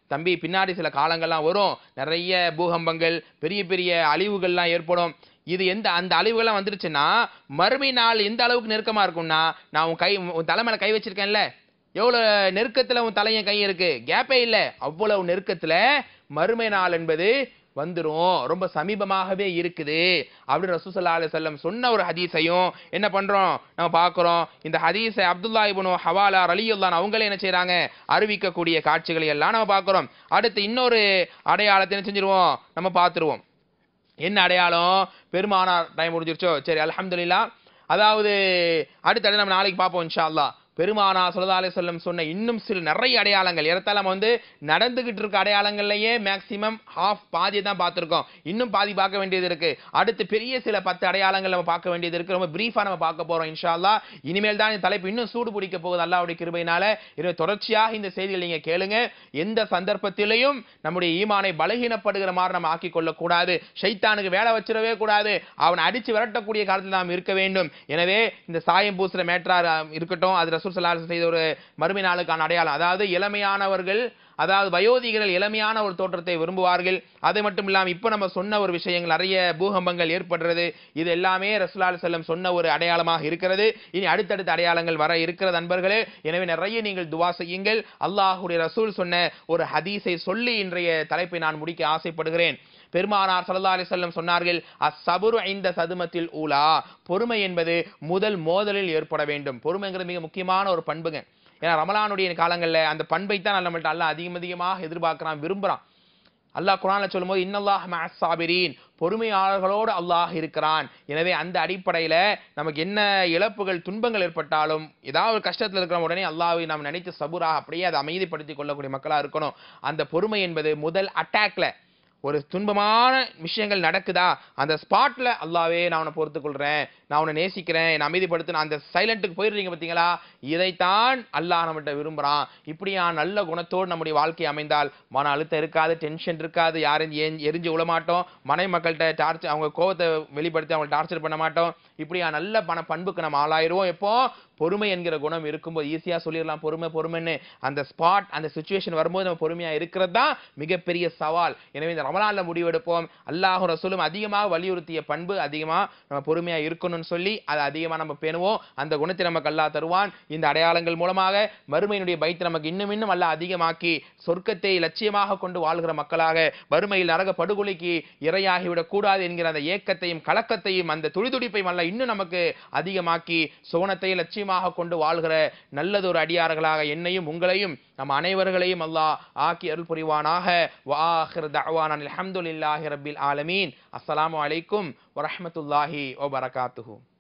தம்பி பின்னாடி சில காலங்கள்லாம் வரும் நிறைய பூகம்பங்கள் பெரிய பெரிய அழிவுகள்லாம் ஏற்படும் இது எந்த அந்த அழிவுகள்லாம் வந்துருச்சுன்னா மறுமை நாள் எந்த அளவுக்கு நெருக்கமா இருக்கும்னா நான் உன் கை உன் தலை மேல கை வச்சிருக்கேன்ல எவ்வளவு நெருக்கத்துல உன் தலையன் கை இருக்கு கேப்பே இல்ல அவ்வளவு நெருக்கத்துல மறுமை நாள் என்பது வந்துரும் ரொம்ப சமீபமாகவே இருக்குது அப்படின்னு ரசூசல்லா அலி செல்லம் சொன்ன ஒரு ஹதீஸையும் என்ன பண்றோம் நம்ம பார்க்கிறோம் இந்த ஹதீஸை அப்துல்லா இப்னு ஹவாலா ரலியுல்லான் அவங்களே என்ன செய்றாங்க அறிவிக்கக்கூடிய காட்சிகளை எல்லாம் நம்ம பார்க்கிறோம் அடுத்து இன்னொரு அடையாளத்தை என்ன செஞ்சிருவோம் நம்ம பார்த்துருவோம் என்ன அடையாளம் பெருமானார் டைம் முடிஞ்சிருச்சோ சரி அல்ஹம்துலில்லாஹ் அதாவது அடுத்த நம்ம நாளைக்கு பார்ப்போம் இன்ஷா அல்லாஹ் பெருமானா சல்லா அலைஹி வஸல்லம் சொன்ன இன்னும் சில நிறைய அடையாளங்கள் ஏறத்தாழ நம்ம வந்து நடந்துகிட்டு இருக்க அடையாளங்கள்லயே மேக்சிமம் ஹாஃப் பாதியை தான் பார்த்திருக்கோம் இன்னும் பாதி பார்க்க வேண்டியது இருக்கு அடுத்து பெரிய சில பத்து அடையாளங்கள் நம்ம பார்க்க வேண்டியது இருக்கு ரொம்ப பிரீஃபா நம்ம பார்க்க போறோம் இன்ஷா அல்லாஹ் இனிமேல் தான் இந்த தலைப்பு இன்னும் சூடு பிடிக்க போகுது அல்லாஹ்வுடைய கிருபையினால எனவே தொடர்ச்சியாக இந்த செய்திகள் நீங்க கேளுங்க எந்த சந்தர்ப்பத்திலையும் நம்முடைய ஈமானை பலகீனப்படுகிற மாதிரி நம்ம ஆக்கிக் கொள்ளக்கூடாது ஷைத்தானுக்கு வேலை வச்சிடவே கூடாது அவனை அடிச்சு விரட்டக்கூடிய காலத்தில் நாம் இருக்க வேண்டும் எனவே இந்த சாயம் பூசுற மேட்ரா இருக்கட்டும் அது ரசூல் ஸல்லல்லாஹு அலைஹி வஸல்லம் செய்த ஒரு மறுமை நாளுக்கான அடையாளம் அதாவது இளமையானவர்கள் அதாவது வயோதிகர்கள் இளமையான ஒரு தோற்றத்தை விரும்புவார்கள் அது மட்டும் இல்லாமல் இப்போ நம்ம சொன்ன ஒரு விஷயங்கள் நிறைய பூகம்பங்கள் ஏற்படுறது இது எல்லாமே ரசூலுல்லாஹி அலைஹி வஸல்லம் சொன்ன ஒரு அடையாளமாக இருக்கிறது இனி அடுத்தடுத்த அடையாளங்கள் வர இருக்கிறது நண்பர்களே எனவே நிறைய நீங்கள் துவா செய்யுங்கள் அல்லாஹ்வுடைய ரசூல் சொன்ன ஒரு ஹதீஸை சொல்லி இன்றைய தலைப்பை நான் முடிக்க ஆசைப்படுகிறேன் பெருமானார் ஸல்லல்லாஹு அலைஹி வஸல்லம் சொன்னார்கள் அஸ்ஸபுரு இந்த சதுமத்தில் ஊலா பொறுமை என்பது முதல் மோதலில் ஏற்பட வேண்டும் பொறுமைங்கிறது மிக முக்கியமான ஒரு பண்புங்க ஏன்னா ரமலானுடைய காலங்கள்ல அந்த பண்பை தான் நம்மள்ட்ட அல்லாஹ் அதிகம் அதிகமாக எதிர்பார்க்கிறான் விரும்புறான் அல்லாஹ் குரான்ல சொல்லும்போது இன்னல்லாஹ் மஅஸ் சாபிரீன் பொறுமையாளர்களோடு அல்லாஹ் இருக்கிறான் எனவே அந்த அடிப்படையில நமக்கு என்ன இழப்புகள் துன்பங்கள் ஏற்பட்டாலும் ஏதாவது ஒரு கஷ்டத்துல இருக்கிற உடனே அல்லாஹ்வை நாம் நினைத்து சபுரா அப்படியே அதை அமைதிப்படுத்திக் கொள்ளக்கூடிய மக்களா இருக்கணும் அந்த பொறுமை என்பது முதல் அட்டாக்ல ஒரு துன்பமான விஷயங்கள் நடக்குதா அந்த ஸ்பாட்ல அல்லாவே நான் உன்னை பொறுத்துக் கொள்றேன் நான் உன்னை நேசிக்கிறேன் என்னை அமைதிப்படுத்தின அந்த சைலண்ட்டுக்கு போயிடுறீங்க பார்த்தீங்களா இதைத்தான் அல்லாஹ் நம்மகிட்ட விரும்புறான் இப்படியா நல்ல குணத்தோடு நம்முடைய வாழ்க்கை அமைந்தால் மன அழுத்தம் இருக்காது டென்ஷன் இருக்காது யாரும் ஏன் எரிஞ்சு விழ மாட்டோம் மனைவி மக்கள்கிட்ட டார்ச்சர் அவங்க கோவத்தை வெளிப்படுத்தி அவங்களை டார்ச்சர் பண்ண மாட்டோம் இப்படியா நல்ல பண பண்புக்கு நம்ம ஆளாயிருவோம் எப்போ பொறுமை என்கிற குணம் இருக்கும்போது ஈஸியா சொல்லிடலாம் பொறுமை பொறுமைன்னு அந்த ஸ்பாட் அந்த சுச்சுவேஷன் வரும்போது நம்ம பொறுமையா இருக்கிறது தான் மிகப்பெரிய சவால் எனவே இந்த ரமலான்ல முடிவெடுப்போம் அல்லாஹ் ரசூலும் அதிகமாக வலியுறுத்திய பண்பு அதிகமா நம்ம பொறுமையா இருக்கணும்னு சொல்லி அதை அதிகமா நம்ம பேணுவோம் அந்த குணத்தை நமக்கு அல்லாஹ் தருவான் இந்த அடையாளங்கள் மூலமாக மறுமையினுடைய பைத்தை நமக்கு இன்னும் இன்னும் அல்லாஹ் அதிகமாக்கி சொர்க்கத்தை லட்சியமாக கொண்டு வாழ்கிற மக்களாக வறுமையில் நரக படுகொலைக்கு இரையாகிவிடக் கூடாது என்கிற அந்த ஏக்கத்தையும் கலக்கத்தையும் அந்த துடிதுடிப்பையும் அல்ல இன்னும் நமக்கு அதிகமாக்கி சோனத்தை லட்சியமாக கொண்டு வாழ்கிற நல்லதொரு அடியார்களாக என்னையும் உங்களையும் நம் அனைவர்களையும் அல்லாஹ் ஆக்கி அருள் புரிவானாக வாஹிர் தஅவானா அல்ஹம்துலில்லாஹி ரப்பில் ஆலமீன் அஸ்ஸலாமு அலைக்கும் வரஹ்மத்துல்லாஹி வபரகாத்துஹு